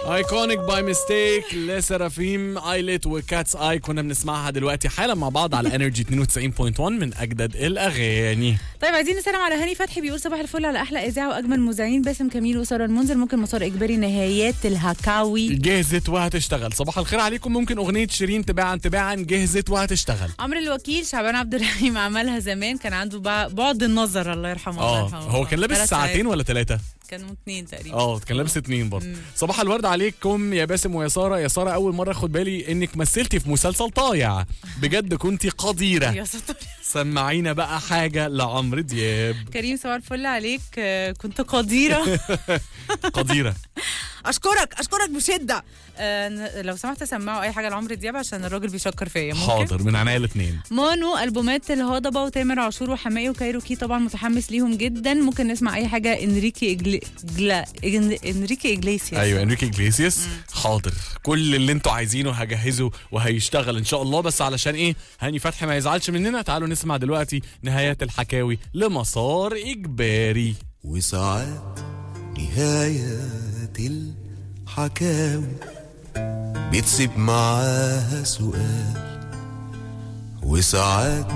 ايكونيك باي ميستيك لسرافيم ايلت وكاتس اي كنا بنسمعها دلوقتي حالا مع بعض على انرجي 92.1 من اجدد الاغاني طيب عايزين نسلم على هاني فتحي بيقول صباح الفل على احلى اذاعه واجمل مذيعين باسم كميل وساره المنذر ممكن مسار اجباري نهايات الهكاوي جهزت وهتشتغل صباح الخير عليكم ممكن اغنيه شيرين تباعا تباعا جهزت وهتشتغل عمرو الوكيل شعبان عبد الرحيم عملها زمان كان عنده بع- بعد النظر الله يرحمه الله اه يرحمه هو كان لابس ثلاث ساعتين ساعات. ولا ثلاثه كانوا اتنين تقريبا اه كان لابس اتنين برضه صباح الورد عليكم يا باسم ويا ساره يا ساره اول مره اخد بالي انك مثلتي في مسلسل طايع بجد كنتي قديره يا ستار سمعينا بقى حاجه لعمرو دياب كريم صباح الفل عليك آه، كنت قديره قديره اشكرك اشكرك بشده آه، ن- لو سمحت سمعوا اي حاجه لعمرو دياب عشان الراجل بيشكر فيا ممكن حاضر من عينيا الاثنين مانو البومات الهضبه وتامر عاشور وحماقي وكايروكي طبعا متحمس ليهم جدا ممكن نسمع اي حاجه انريكي إجلي... جلا... إن- انريكي اجليسياس ايوه انريكي اجليسياس حاضر كل اللي انتوا عايزينه هجهزه وهيشتغل ان شاء الله بس علشان ايه هاني فتحي ما يزعلش مننا تعالوا نسمع دلوقتي نهايات الحكاوي لمسار اجباري وساعات نهاية الحكاوي بتسيب معاها سؤال وساعات